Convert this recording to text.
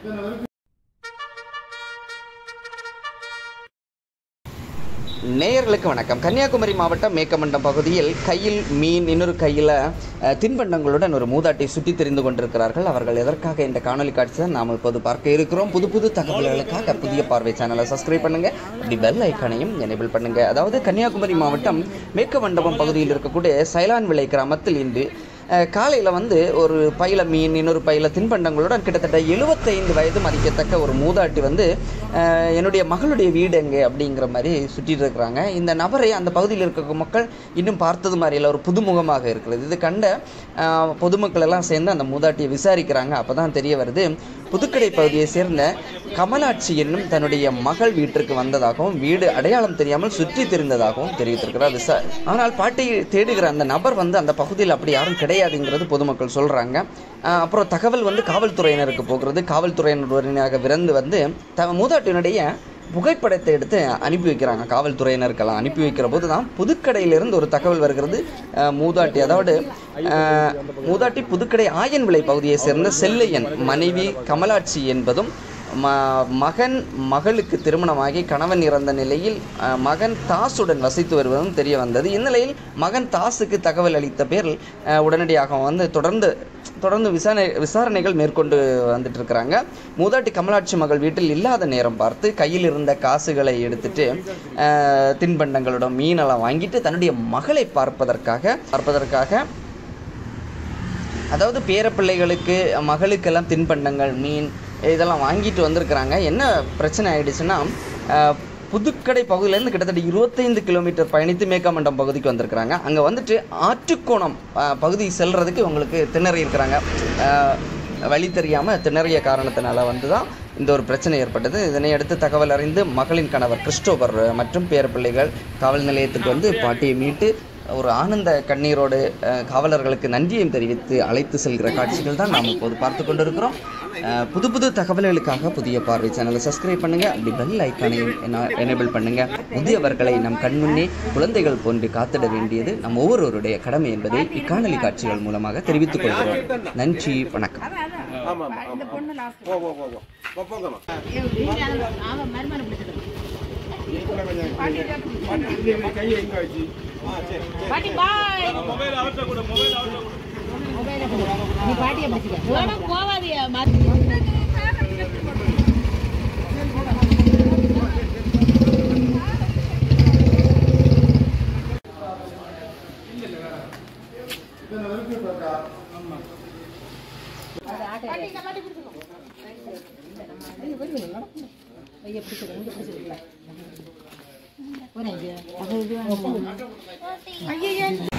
நேயர்களுக்கு வணக்கம் கன்னியாகுமரி மாவட்டம் மேக்கமண்டம் பகுதியில் கையில் மீன் இன்னொரு கையில் அஹ், தின்பண்டங்களுடன் ஒரு மூதாட்டி சுற்றி தெரிந்து கொண்டிருக்கிறார்கள் அவர்கள் எதற்காக இந்த காணொலி காட்சி தான் நாம் இப்போது பார்க்க இருக்கிறோம் புது புது தகவல்களுக்காக புதிய பார்வை சேனலை சப்ஸ்கிரைப் பண்ணுங்க அப்படி பெல் ஐக்கானையும் எனேபிள் பண்ணுங்க அதாவது கன்னியாகுமரி மாவட்டம் மேற்குமண்டபம் பகுதியில் இருக்கக்கூடிய சைலான் விளை கிராமத்தில் இன்று காலையில் வந்து ஒரு பையில மீன் இன்னொரு பையில தின்பண்டங்களுடன் கிட்டத்தட்ட எழுபத்தைந்து வயது மதிக்கத்தக்க ஒரு மூதாட்டி வந்து அஹ், என்னுடைய மகளுடைய வீடு எங்கே அப்படிங்கிற மாதிரி சுற்றிட்டு இருக்கிறாங்க இந்த நபரை அந்த பகுதியில் இருக்க மக்கள் இன்னும் பார்த்தது மாதிரி இல்லை ஒரு புதுமுகமாக இருக்கிறது இது கண்ட அஹ், பொதுமக்கள் எல்லாம் சேர்ந்து அந்த மூதாட்டியை விசாரிக்கிறாங்க அப்போ தான் தெரிய வருது புதுக்கடை பகுதியை சேர்ந்த கமலாட்சி என்னும் தன்னுடைய மகள் வீட்டிற்கு வந்ததாகவும் வீடு அடையாளம் தெரியாமல் சுற்றி தெரிந்ததாகவும் தெரிவித்திருக்கிறார் விசா ஆனால் பாட்டியை தேடுகிற அந்த நபர் வந்து அந்த பகுதியில் அப்படி யாரும் கிடையாதுங்கிறது பொதுமக்கள் சொல்றாங்க ஆஹ் அப்புறம் தகவல் வந்து காவல்துறையினருக்கு போகிறது காவல்துறையினர் உடனடியாக விரைந்து வந்து த மூதாட்டியினுடைய புகைப்படத்தை எடுத்து அனுப்பி வைக்கிறாங்க காவல்துறையினருக்கெல்லாம் அனுப்பி வைக்கிற போது தான் புதுக்கடையிலிருந்து ஒரு தகவல் வருகிறது அஹ் மூதாட்டி அதாவது அஹ், மூதாட்டி புதுக்கடை ஆயன் விளை பகுதியை சேர்ந்த செல்லையன் மனைவி கமலாட்சி என்பதும் ம மகன் மகளுக்கு திருமணமாகி கணவன் இறந்த நிலையில் அஹ், மகன் தாசுடன் வசித்து வருவதும் தெரிய வந்தது இந்நிலையில் மகன் தாசுக்கு தகவல் அளித்த பேரில் அஹ், உடனடியாக வந்து தொடர்ந்து தொடர்ந்து விசாரணை விசாரணைகள் மேற்கொண்டு வந்துட்டு இருக்கிறாங்க மூதாட்டி கமலாட்சி மகள் வீட்டில் இல்லாத நேரம் பார்த்து கையில் இருந்த காசுகளை எடுத்துட்டு அஹ், தின்பண்டங்களுடன் மீனெல்லாம் வாங்கிட்டு தன்னுடைய மகளை பார்ப்பதற்காக பார்ப்பதற்காக அதாவது பேரப்பிள்ளைகளுக்கு மகளுக்கெல்லாம் தின்பண்டங்கள் மீன் இதெல்லாம் வாங்கிட்டு வந்திருக்கிறாங்க என்ன பிரச்சனை ஆயிடுச்சுன்னா அஹ், புதுக்கடை பகுதியிலேருந்து கிட்டத்தட்ட இருபத்தைந்து கிலோமீட்டர் பயணித்து மேக்காமண்டம் பகுதிக்கு வந்திருக்கிறாங்க அங்கே வந்துட்டு ஆற்றுக்கோணம் அஹ், பகுதி செல்றதுக்கு இவங்களுக்கு திணறி இருக்கிறாங்க அஹ், வழி தெரியாமல் திணறிய காரணத்தினால வந்து தான் இந்த ஒரு பிரச்சனை ஏற்பட்டது இதனை அடுத்து தகவல் அறிந்து மகளின் கணவர் கிறிஸ்டோபர் மற்றும் பேரப்பிள்ளைகள் காவல் நிலையத்துக்கு வந்து பாட்டியை மீட்டு ஒரு ஆனந்த கண்ணீரோடு அஹ், காவலர்களுக்கு நன்றியும் தெரிவித்து அழைத்து செல்கிற காட்சிகள் தான் நாம் இப்போது பார்த்து கொண்டிருக்கிறோம் அஹ், புது புது தகவல்களுக்காக புதிய பார்வை சேனலை சப்ஸ்கிரைப் பண்ணுங்க அப்படி பெல் ஐக்கானையும் எனேபிள் பண்ணுங்க முதியவர்களை நம் கண்முன்னே குழந்தைகள் போன்று காத்திட வேண்டியது நம் ஒவ்வொருவருடைய கடமை என்பதை இக்காணொலி காட்சிகள் மூலமாக தெரிவித்துக் கொள்கிறோம் நன்றி வணக்கம் ஆமா ஆமா இந்த பொண்ணு லாஸ்ட் போ போ போ போ போ போங்கம்மா அவன் மருமனை பிடிச்சிட்டு இதுக்குள்ள கொஞ்சம் பாட்டி இங்க கையை எங்க வச்சு ஆ சரி பாட்டி பாய் மொபைல் அவர்ட்ட கூட மொபைல் அவர்ட்ட கூட நீ பாட்டியை பிடிச்சிக்க போவாதியா ஐயோ